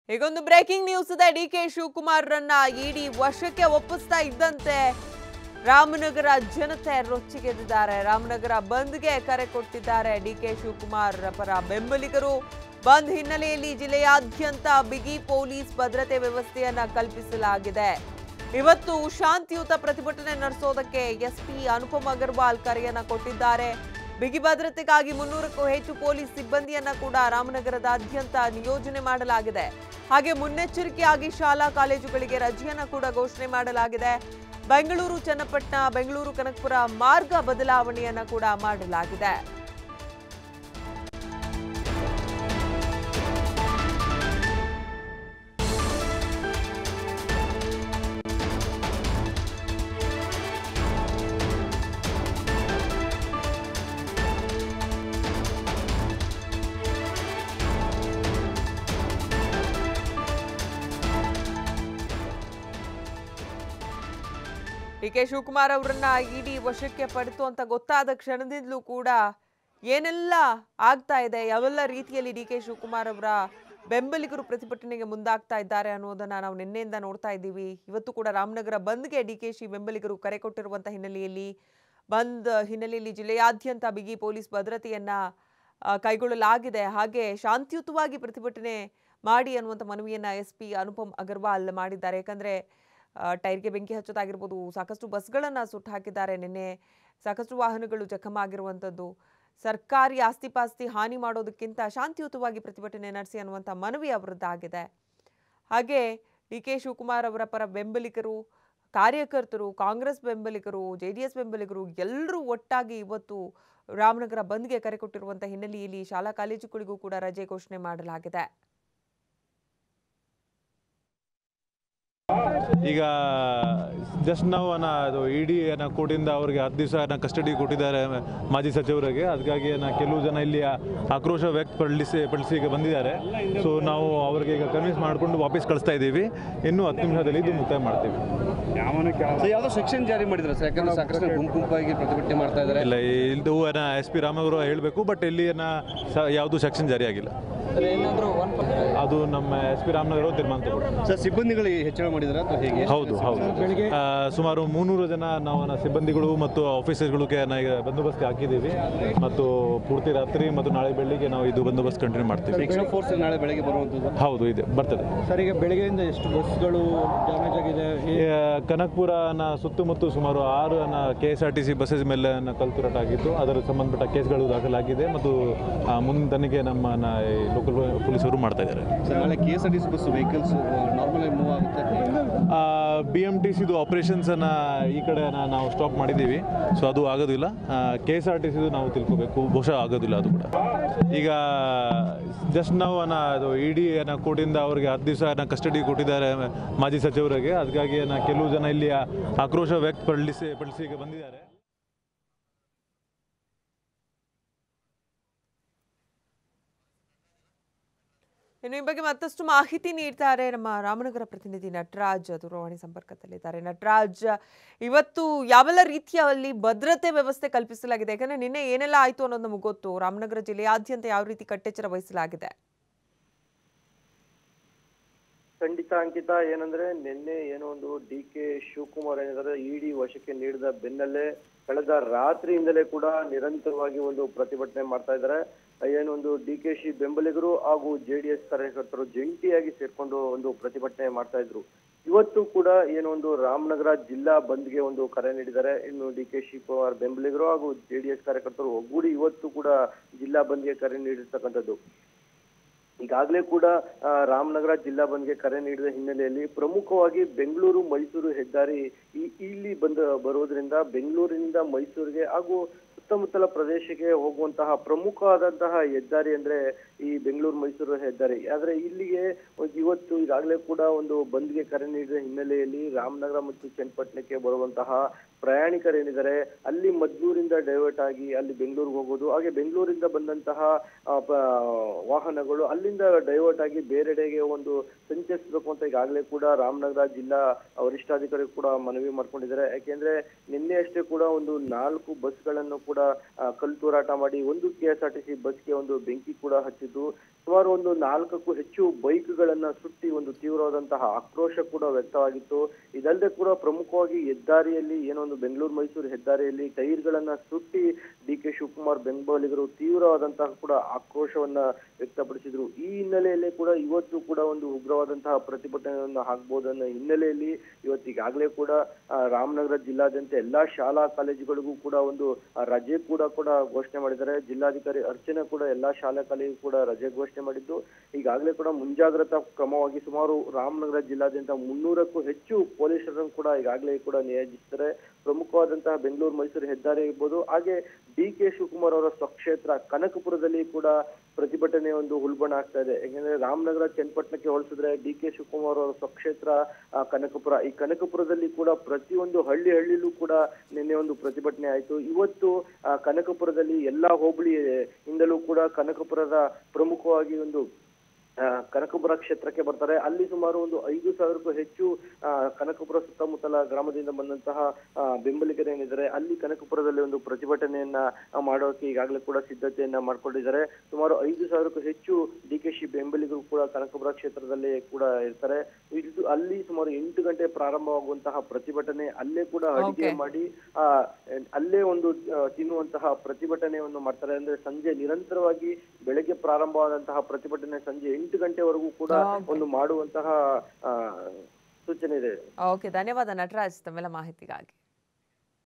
ಹೀಗೊಂದು breaking news ಇದೆ D K ಶಿವಕುಮಾರ್ರನ್ನ ಇಡಿ ವಶಕ್ಕೆ ಒಪ್ಪಿಸ್ತಾ ಇದ್ದಂತೆ ರಾಮನಗರ ಜನತೆ ರೊಚ್ಚಿಗೆದ್ದಿದ್ದಾರೆ ರಾಮನಗರ ಬಂದ್ಗೆ ಕರೆ ಕೊಟ್ಟಿದ್ದಾರೆ ಡಿ ಕೆ ಶಿವಕುಮಾರ್ ಪರ ಬೆಂಬಲಿಗರು ಬಂದ್ ಹಿನ್ನೆಲೆಯಲ್ಲಿ ಜಿಲ್ಲೆಯಾದ್ಯಂತ ಬಿಗಿ ಪೊಲೀಸ್ ಭದ್ರತೆ ವ್ಯವಸ್ಥೆಯನ್ನ ಕಲ್ಪಿಸಲಾಗಿದೆ ಇವತ್ತು ಶಾಂತಿಯುತ ಪ್ರತಿಭಟನೆ ನಡೆಸೋದಕ್ಕೆ ಎಸ್ಪಿ ಅನುಪಮ್ ಅಗರ್ವಾಲ್ ಕರೆಯನ್ನ ಕೊಟ್ಟಿದ್ದಾರೆ ಬಿಗಿ ಭದ್ರತೆಗಾಗಿ ಮುನ್ನೂರಕ್ಕೂ ಹೆಚ್ಚು ಪೊಲೀಸ್ ಸಿಬ್ಬಂದಿಯನ್ನ ಕೂಡ ರಾಮನಗರದಾದ್ಯಂತ ನಿಯೋಜನೆ ಮಾಡಲಾಗಿದೆ ಹಾಗೆ ಮುನ್ನೆಚ್ಚರಿಕೆಯಾಗಿ ಶಾಲಾ ಕಾಲೇಜುಗಳಿಗೆ ರಜೆಯನ್ನ ಕೂಡ ಘೋಷಣೆ ಮಾಡಲಾಗಿದೆ ಬೆಂಗಳೂರು ಚನ್ನಪಟ್ಟಣ ಬೆಂಗಳೂರು ಕನಕಪುರ ಮಾರ್ಗ ಬದಲಾವಣೆಯನ್ನ ಕೂಡ ಮಾಡಲಾಗಿದೆ ಡಿ ಕೆ ಶಿವಕುಮಾರ್ ಅವರನ್ನ ಇಡಿ ವಶಕ್ಕೆ ಪಡೆತು ಅಂತ ಗೊತ್ತಾದ ಕ್ಷಣದಿಂದಲೂ ಕೂಡ ಏನೆಲ್ಲ ಆಗ್ತಾ ಇದೆ ಯಾವೆಲ್ಲ ರೀತಿಯಲ್ಲಿ ಡಿ ಕೆ ಶಿವಕುಮಾರ್ ಅವರ ಬೆಂಬಲಿಗರು ಪ್ರತಿಭಟನೆಗೆ ಮುಂದಾಗ್ತಾ ಇದ್ದಾರೆ ಅನ್ನೋದನ್ನ ನಾವು ನಿನ್ನೆಯಿಂದ ನೋಡ್ತಾ ಇದ್ದೀವಿ ಇವತ್ತು ಕೂಡ ರಾಮನಗರ ಬಂದ್ಗೆ ಡಿ ಕೆ ಶಿ ಬೆಂಬಲಿಗರು ಕರೆ ಕೊಟ್ಟಿರುವಂತ ಹಿನ್ನೆಲೆಯಲ್ಲಿ ಬಂದ್ ಹಿನ್ನೆಲೆಯಲ್ಲಿ ಜಿಲ್ಲೆಯಾದ್ಯಂತ ಬಿಗಿ ಪೊಲೀಸ್ ಭದ್ರತೆಯನ್ನ ಆ, ಕೈಗೊಳ್ಳಲಾಗಿದೆ ಹಾಗೆ ಶಾಂತಿಯುತವಾಗಿ ಪ್ರತಿಭಟನೆ ಮಾಡಿ ಅನ್ನುವಂಥ ಮನವಿಯನ್ನ ಎಸ್ ಪಿ ಅನುಪಮ್ ಅಗರ್ವಾಲ್ ಮಾಡಿದ್ದಾರೆ ಯಾಕಂದ್ರೆ ಆ, ಟೈರ್ಗೆ ಬೆಂಕಿ ಹಚ್ಚೋದಾಗಿರ್ಬೋದು ಸಾಕಷ್ಟು ಬಸ್ಗಳನ್ನು ಸುಟ್ಟು ಹಾಕಿದ್ದಾರೆ ನಿನ್ನೆ ಸಾಕಷ್ಟು ವಾಹನಗಳು ಜಖಮ ಆಗಿರುವಂಥದ್ದು ಸರ್ಕಾರಿ ಆಸ್ತಿ ಪಾಸ್ತಿ ಹಾನಿ ಮಾಡೋದಕ್ಕಿಂತ ಶಾಂತಿಯುತವಾಗಿ ಪ್ರತಿಭಟನೆ ನಡೆಸಿ ಅನ್ನುವಂಥ ಮನವಿ ಅವರದ್ದಾಗಿದೆ ಹಾಗೆ ಡಿ ಕೆ ಶಿವಕುಮಾರ್ ಅವರ ಪರ ಬೆಂಬಲಿಗರು ಕಾರ್ಯಕರ್ತರು ಕಾಂಗ್ರೆಸ್ ಬೆಂಬಲಿಗರು ಜೆ ಡಿ ಎಸ್ ಬೆಂಬಲಿಗರು ಎಲ್ಲರೂ ಒಟ್ಟಾಗಿ ಇವತ್ತು ರಾಮನಗರ ಬಂದ್ಗೆ ಕರೆ ಕೊಟ್ಟಿರುವಂಥ ಹಿನ್ನೆಲೆಯಲ್ಲಿ ಶಾಲಾ ಕಾಲೇಜುಗಳಿಗೂ ಕೂಡ ರಜೆ ಘೋಷಣೆ ಮಾಡಲಾಗಿದೆ ಈಗ ಜಸ್ಟ್ ನಾವು ಅನ್ನ ಅದು ಇಡಿ ಅನ್ನ ಕೋರ್ಟಿಂದ ಅವ್ರಿಗೆ ಹತ್ತು ದಿವಸ ಕಸ್ಟಡಿ ಕೊಟ್ಟಿದ್ದಾರೆ ಮಾಜಿ ಸಚಿವರಿಗೆ ಅದಕ್ಕಾಗಿ ನಾ ಕೆಲವು ಜನ ಇಲ್ಲಿ ಆಕ್ರೋಶ ವ್ಯಕ್ತಪಡಿಸಿ ಪಡಿಸಿ ಈಗ ಬಂದಿದ್ದಾರೆ ಸೊ ನಾವು ಅವ್ರಿಗೆ ಈಗ ಕನ್ವಿನ್ಸ್ ಮಾಡಿಕೊಂಡು ವಾಪಸ್ ಕಳಿಸ್ತಾ ಇದ್ದೀವಿ ಇನ್ನೂ ಹತ್ತು ನಿಮಿಷದಲ್ಲಿ ಇದು ಮುಕ್ತಾಯ ಮಾಡ್ತೀವಿ ಸೊ ಯಾವ್ದೋ ಸೆಕ್ಷನ್ ಜಾರಿ ಮಾಡಿದ್ರು ಸರ್ ಯಾಕಂದ್ರೆ ಸಾಕಷ್ಟು ಜನ ಗುಂಪು ಗುಂಪಾಗಿ ಪ್ರತಿಭಟನೆ ಮಾಡ್ತಾ ಇದ್ದಾರೆ ಇಲ್ಲ ಇದು ಅನ್ನ ಎಸ್ ಪಿ ರಾಮಗೌಡ ಹೇಳಬೇಕು ಬಟ್ ಇಲ್ಲಿ ಅನ್ನ ಯಾವುದು ಸೆಕ್ಷನ್ ಜಾರಿ ಆಗಿಲ್ಲ ಅದು ನಮ್ಮ ಎಸ್ ಪಿ ರಾಮನಗರ ಅವರು ತೀರ್ಮಾನ ತಗೊಂಡು ಸರ್ ಸಿಬ್ಬಂದಿಗಳು ಹೆಚ್ಚಳ ಮಾಡಿದ್ರ ಅಥವಾ ಹೇಗೆ ಹೌದು ಹೌದು ಆ, ಸುಮಾರು ಮುನ್ನೂರು ಜನ ನಾವು ನ ಸಿಬ್ಬಂದಿಗಳು ಮತ್ತು ಆಫೀಸರ್ಗಳಿಗೆ ನಾ ಈಗ ಬಂದೋಬಸ್ತ್ ಹಾಕಿದ್ದೀವಿ ಮತ್ತು ಪೂರ್ತಿ ರಾತ್ರಿ ಮತ್ತು ನಾಳೆ ಬೆಳಿಗ್ಗೆ ನಾವು ಇದು ಬಂದೋಬಸ್ತ್ ಕಂಟಿನ್ಯೂ ಮಾಡ್ತೀವಿ ಎಕ್ಸ್ಟ್ರಾ ಫೋರ್ಸ್ ನಾಳೆ ಬೆಳಗ್ಗೆ ಬರುವಂಥದ್ದು ಹೌದು ಇದೆ ಬರ್ತದೆ ಸರ್ ಈಗ ಬೆಳಗ್ಗೆಯಿಂದ ಎಷ್ಟು ಬಸ್ಗಳು ಡ್ಯಾಮೇಜ್ ಆಗಿದೆ ಈ, ಕನಕಪುರನ ಸುತ್ತಮುತ್ತ ಸುಮಾರು ಆರು K S R T C buses ಮೇಲೆ ಕಲ್ತುರಾಟ ಆಗಿತ್ತು ಅದರ ಸಂಬಂಧಪಟ್ಟ ಕೇಸ್ಗಳು ದಾಖಲಾಗಿದೆ ಮತ್ತು ಆ, ಮುಂದಿನ ತನಿಖೆ ನಮ್ಮ ಲೋಕಲ್ ಪೊಲೀಸರು ಮಾಡ್ತಾ ಇದ್ದಾರೆ ಸರ್ ನಾಳೆ K S R T C bus vehicles normal ಆಗಿ ಮೂವ್ ಆಗುತ್ತೆ ಬಿ ಎಮ್ ಟಿ ಸಿದು ಆಪ್ರೇಷನ್ಸನ್ನು ಈ ಕಡೆ ನಾ- ನಾವು ಸ್ಟಾಪ್ ಮಾಡಿದ್ದೀವಿ ಸೊ ಅದು ಆಗೋದಿಲ್ಲ ಕೆ ಎಸ್ ಆರ್ ಟಿ ಸಿದು ನಾವು ತಿಳ್ಕೊಬೇಕು ಬಹುಶಃ ಆಗೋದಿಲ್ಲ ಅದು ಕೂಡ ಈಗ ಜಸ್ಟ್ ನಾವು ಅನ್ನ ಅದು ಇಡಿ ಅನ್ನ ಕೋರ್ಟಿಂದ ಅವ್ರಿಗೆ ಹತ್ತು ದಿವಸ ಕಸ್ಟಡಿ ಕೊಟ್ಟಿದ್ದಾರೆ ಮಾಜಿ ಸಚಿವರಿಗೆ ಅದಕ್ಕಾಗಿ ನಾ ಕೆಲವು ಜನ ಇಲ್ಲಿ ಆಕ್ರೋಶ ವ್ಯಕ್ತಪಡಿಸಿ ಪಡಿಸಿ ಈಗ ಬಂದಿದ್ದಾರೆ ಇನ್ನು ಈ ಬಗ್ಗೆ ಮತ್ತಷ್ಟು ಮಾಹಿತಿ ನೀಡ್ತಾರೆ ನಮ್ಮ ರಾಮನಗರ ಪ್ರತಿನಿಧಿ ನಟರಾಜ್ ದೂರವಾಣಿ ಸಂಪರ್ಕದಲ್ಲಿದ್ದಾರೆ ನಟರಾಜ್ ಇವತ್ತು ಯಾವೆಲ್ಲ ರೀತಿಯಲ್ಲಿ ಭದ್ರತೆ ವ್ಯವಸ್ಥೆ ಕಲ್ಪಿಸಲಾಗಿದೆ ಯಾಕಂದ್ರೆ ನಿನ್ನೆ ಏನೆಲ್ಲ ಆಯ್ತು ಅನ್ನೋದು ನಮಗೆ ಗೊತ್ತು ರಾಮನಗರ ಜಿಲ್ಲೆಯಾದ್ಯಂತ ಯಾವ ರೀತಿ ಕಟ್ಟೆಚ್ಚರ ವಹಿಸಲಾಗಿದೆ ಖಂಡಿತ ಅಂಕಿತ ಏನಂದ್ರೆ ನಿನ್ನೆ ಏನೋ ಒಂದು ಡಿ ಕೆ ಶಿವಕುಮಾರ್ ಏನಿದ್ದಾರೆ ಇಡಿ ವಶಕ್ಕೆ ನೀಡಿದ ಬೆನ್ನಲ್ಲೇ ಕಳೆದ ರಾತ್ರಿಯಿಂದಲೇ ಕೂಡ ನಿರಂತರವಾಗಿ ಒಂದು ಪ್ರತಿಭಟನೆ ಮಾಡ್ತಾ ಇದ್ದಾರೆ ಏನೊಂದು ಡಿ ಕೆ ಶಿ ಬೆಂಬಲಿಗರು ಹಾಗೂ ಜೆ ಡಿ ಎಸ್ ಕಾರ್ಯಕರ್ತರು ಜಂಟಿಯಾಗಿ ಸೇರ್ಕೊಂಡು ಒಂದು ಪ್ರತಿಭಟನೆ ಮಾಡ್ತಾ ಇದ್ರು ಇವತ್ತು ಕೂಡ ಏನೋ ಒಂದು ರಾಮನಗರ ಜಿಲ್ಲಾ ಬಂದ್ಗೆ ಒಂದು ಕರೆ ನೀಡಿದ್ದಾರೆ ಇನ್ನು ಡಿ ಕೆ ಶಿವಕುಮಾರ್ ಬೆಂಬಲಿಗರು ಹಾಗೂ ಜೆ ಡಿ ಎಸ್ ಕಾರ್ಯಕರ್ತರು ಒಗ್ಗೂಡಿ ಇವತ್ತು ಕೂಡ ಜಿಲ್ಲಾ ಬಂದ್ಗೆ ಕರೆ ನೀಡಿರ್ತಕ್ಕಂಥದ್ದು ಈಗಾಗಲೇ ಕೂಡ ಆ, ರಾಮನಗರ ಜಿಲ್ಲಾ ಬಂದ್ಗೆ ಕರೆ ನೀಡಿದ ಹಿನ್ನೆಲೆಯಲ್ಲಿ ಪ್ರಮುಖವಾಗಿ ಬೆಂಗಳೂರು ಮೈಸೂರು ಹೆದ್ದಾರಿ ಈ- ಇಲ್ಲಿ ಬಂದ ಬರೋದ್ರಿಂದ ಬೆಂಗಳೂರಿನಿಂದ ಮೈಸೂರಿಗೆ ಹಾಗೂ ಸುತ್ತಮುತ್ತಲ ಪ್ರದೇಶಕ್ಕೆ ಹೋಗುವಂತಹ ಪ್ರಮುಖವಾದಂತಹ ಹೆದ್ದಾರಿ ಅಂದ್ರೆ ಈ ಬೆಂಗಳೂರು ಮೈಸೂರು ಹೆದ್ದಾರಿ ಆದ್ರೆ ಇಲ್ಲಿಗೆ ಒಂದು ಇವತ್ತು ಈಗಾಗಲೇ ಕೂಡ ಒಂದು ಬಂದ್ಗೆ ಕರೆ ನೀಡಿದ ಹಿನ್ನೆಲೆಯಲ್ಲಿ ರಾಮನಗರ ಮತ್ತು ಚನ್ನಪಟ್ಟಣಕ್ಕೆ ಬರುವಂತಹ ಪ್ರಯಾಣಿಕರೇನಿದ್ದಾರೆ ಅಲ್ಲಿ ಮದ್ದೂರಿಂದ ಡೈವರ್ಟ್ ಆಗಿ ಅಲ್ಲಿ ಬೆಂಗಳೂರಿಗೆ ಹೋಗೋದು ಹಾಗೆ ಬೆಂಗಳೂರಿಂದ ಬಂದಂತಹ ಆ, ಪ- ವಾಹನಗಳು ಅಲ್ಲಿಂದ ಡೈವರ್ಟ್ ಆಗಿ ಬೇರೆಡೆಗೆ ಒಂದು ಸಂಚರಿಸಬೇಕು ಅಂತ ಈಗಾಗಲೇ ಕೂಡ ರಾಮನಗರ ಜಿಲ್ಲಾ ವರಿಷ್ಠಾಧಿಕಾರಿ ಕೂಡ ಮನವಿ ಮಾಡ್ಕೊಂಡಿದ್ದಾರೆ ಯಾಕೆಂದ್ರೆ ನಿನ್ನೆ ಅಷ್ಟೇ ಕೂಡ ಒಂದು ನಾಲ್ಕು ಬಸ್ಗಳನ್ನು ಕೂಡ ಆ, ಕಲ್ಲು ತೂರಾಟ ಮಾಡಿ ಒಂದು K S R T C ಬಸ್ಗೆ ಒಂದು ಬೆಂಕಿ ಕೂಡ ಹಚ್ಚಿದ್ದು ಸುಮಾರು ಒಂದು ನಾಲ್ಕಕ್ಕೂ ಹೆಚ್ಚು ಬೈಕ್ಗಳನ್ನ ಸುಟ್ಟಿ ಒಂದು ತೀವ್ರವಾದಂತಹ ಆಕ್ರೋಶ ಕೂಡ ವ್ಯಕ್ತವಾಗಿತ್ತು ಇದಲ್ಲದೆ ಕೂಡ ಪ್ರಮುಖವಾಗಿ ಹೆದ್ದಾರಿಯಲ್ಲಿ ಏನೋ ಒಂದು ಬೆಂಗಳೂರು ಮೈಸೂರು ಹೆದ್ದಾರಿಯಲ್ಲಿ ಟೈರ್ಗಳನ್ನ ಸುಟ್ಟಿ ಡಿ ಕೆ ಶಿವಕುಮಾರ್ ಬೆಂಬಲಿಗರು ತೀವ್ರವಾದಂತಹ ಕೂಡ ಆಕ್ರೋಶವನ್ನ ವ್ಯಕ್ತಪಡಿಸಿದ್ರು ಈ ಹಿನ್ನೆಲೆಯಲ್ಲಿ ಕೂಡ ಇವತ್ತು ಕೂಡ ಒಂದು ಉಗ್ರವಾದಂತಹ ಪ್ರತಿಭಟನೆಯನ್ನ ಹಾಕ್ಬೋದನ್ನ ಹಿನ್ನೆಲೆಯಲ್ಲಿ ಇವತ್ತಿಗಾಗಲೇ ಕೂಡ ಆ, ರಾಮನಗರ ಜಿಲ್ಲಾದ್ಯಂತ ಎಲ್ಲಾ ಶಾಲಾ ಕಾಲೇಜುಗಳಿಗೂ ಕೂಡ ಒಂದು ಆ, ರಜೆ ಕೂಡ ಕೂಡ ಘೋಷಣೆ ಮಾಡಿದ್ದಾರೆ ಜಿಲ್ಲಾಧಿಕಾರಿ ಅರ್ಚನೆ ಕೂಡ ಎಲ್ಲಾ ಶಾಲಾ ಕಾಲೇಜು ಕೂಡ ರಜೆ ಘೋಷಣೆ ಮಾಡಿದ್ದು ಈಗಾಗಲೇ ಕೂಡ ಮುಂಜಾಗ್ರತಾ ಕ್ರಮವಾಗಿ ಸುಮಾರು ರಾಮನಗರ ಜಿಲ್ಲಾದ್ಯಂತ ಮುನ್ನೂರಕ್ಕೂ ಹೆಚ್ಚು ಪೊಲೀಸರನ್ನು ಕೂಡ ಈಗಾಗಲೇ ಕೂಡ ನಿಯೋಜಿಸಿದ್ದಾರೆ ಪ್ರಮುಖವಾದಂತಹ ಬೆಂಗಳೂರು ಮೈಸೂರು ಹೆದ್ದಾರಿ ಇರ್ಬೋದು ಹಾಗೆ ಡಿ ಕೆ ಶಿವಕುಮಾರ್ ಅವರ ಸ್ವಕ್ಷೇತ್ರ ಕನಕಪುರದಲ್ಲಿ ಕೂಡ ಪ್ರತಿಭಟನೆ ಒಂದು ಉಲ್ಬಣ ಆಗ್ತಾ ಇದೆ ಯಾಕಂದ್ರೆ ರಾಮನಗರ ಚನ್ನಪಟ್ಟಣಕ್ಕೆ ಹೋಲಿಸಿದ್ರೆ ಡಿ ಕೆ ಶಿವಕುಮಾರ್ ಅವರ ಸ್ವಕ್ಷೇತ್ರ ಆ, ಕನಕಪುರ ಈ ಕನಕಪುರದಲ್ಲಿ ಕೂಡ ಪ್ರತಿಯೊಂದು ಹಳ್ಳಿ ಹಳ್ಳಿಲೂ ಕೂಡ ನಿನ್ನೆ ಒಂದು ಪ್ರತಿಭಟನೆ ಆಯಿತು ಇವತ್ತು ಆ, ಕನಕಪುರದಲ್ಲಿ ಎಲ್ಲಾ ಹೋಬಳಿ ಇಂದಲೂ ಕೂಡ ಕನಕಪುರದ ಪ್ರಮುಖವಾಗಿ ಒಂದು ಆ, ಕನಕಪುರ ಕ್ಷೇತ್ರಕ್ಕೆ ಬರ್ತಾರೆ ಅಲ್ಲಿ ಸುಮಾರು ಒಂದು ಐದು ಸಾವಿರಕ್ಕೂ ಹೆಚ್ಚು ಆ, ಕನಕಪುರ ಸುತ್ತಮುತ್ತಲ ಗ್ರಾಮದಿಂದ ಬಂದಂತಹ ಆ, ಬೆಂಬಲಿಗರು ಏನಿದ್ದಾರೆ ಅಲ್ಲಿ ಕನಕಪುರದಲ್ಲಿ ಒಂದು ಪ್ರತಿಭಟನೆಯನ್ನ ಆ, ಮಾಡೋಕೆ ಈಗಾಗಲೇ ಕೂಡ ಸಿದ್ಧತೆಯನ್ನ ಮಾಡ್ಕೊಂಡಿದ್ದಾರೆ ಸುಮಾರು ಐದು ಸಾವಿರಕ್ಕೂ ಹೆಚ್ಚು ಡಿ ಕೆ ಶಿ ಬೆಂಬಲಿಗರು ಕೂಡ ಕನಕಪುರ ಕ್ಷೇತ್ರದಲ್ಲಿ ಕೂಡ ಇರ್ತಾರೆ ಇದು ಅಲ್ಲಿ ಸುಮಾರು ಎಂಟು ಗಂಟೆ ಪ್ರಾರಂಭವಾಗುವಂತಹ ಪ್ರತಿಭಟನೆ ಅಲ್ಲೇ ಕೂಡ ಅಡಿಗೆ Okay. ಮಾಡಿ ಆ ಅಲ್ಲೇ ಒಂದು ಆ, ತಿನ್ನುವಂತಹ ಪ್ರತಿಭಟನೆಯನ್ನು ಮಾಡ್ತಾರೆ ಅಂದ್ರೆ ಸಂಜೆ ನಿರಂತರವಾಗಿ ಬೆಳಗ್ಗೆ ಪ್ರಾರಂಭವಾದಂತಹ ಪ್ರತಿಭಟನೆ ಸಂಜೆ ಎಂಟು ಗಂಟೆವರೆಗೂ ಕೂಡ Okay. ಒಂದು ಮಾಡುವಂತಹ ಆ, ಸೂಚನೆ ಇದೆ ಓಕೆ ಧನ್ಯವಾದ ನಟರಾಜ್ ತಮ್ಮೆಲ್ಲ ಮಾಹಿತಿಗಾಗಿ